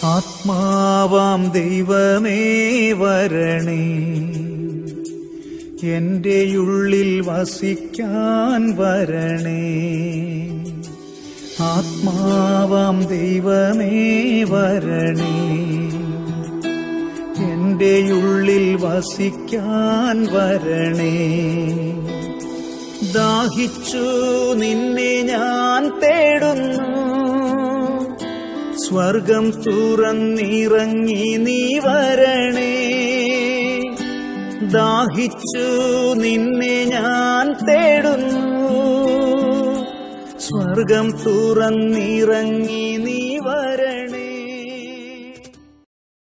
ആത്മാവാം ദൈവമേ വരണേ എന്റെ ഉള്ളിൽ വസിക്കാൻ വരണേ ആത്മാവാം ദൈവമേ വരണേ എന്റെ ഉള്ളിൽ വസിക്കാൻ വരണേ ദാഹിച്ചു നിന്നെ ഞാൻ തേടുന്നു സ്വർഗം തുറന്നിറങ്ങി നീ വരണേ ദാഹിച്ചു നിന്നെ ഞാൻ തേടുന്നു സ്വർഗം തുറന്നിറങ്ങി നീ വരണേ